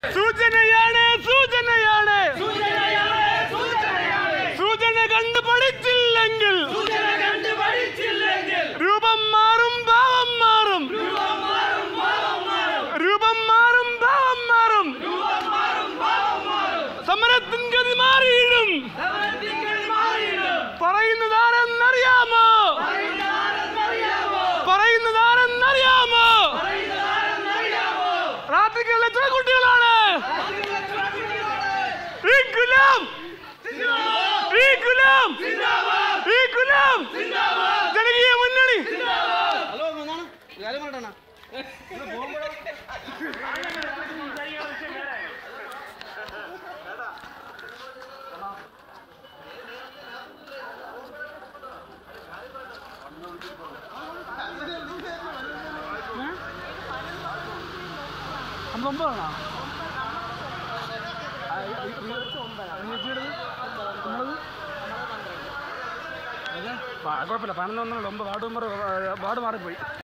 സൂചനയാണ് സൂചനയാണ് സൂചന കണ്ടു പഠിച്ചില്ലെങ്കിൽ രൂപം മാറും ഭാവം മാറും രൂപം മാറും ഭാവം മാറും സമരത്തിൻ ഗതി മാറിയിടും പറയുന്നതാരെന്നറിയാമോ പറയുന്നതാരെന്നറിയാമോ രാത്രികളിൽ എത്ര കുട്ടികളാണ് ഈ ഗുലാം ഈ ഗുലാം ഈ ഗുലാം ജനകീയ മുന്നണി ഹലോ എന്താണ് കാര്യം പറയണ അമ്പൊമ്പതാണോ കുഴപ്പമില്ല പതിനൊന്ന് ഒമ്പത് വാർഡ് മെമ്പർ വാർഡ് മാറിപ്പോയി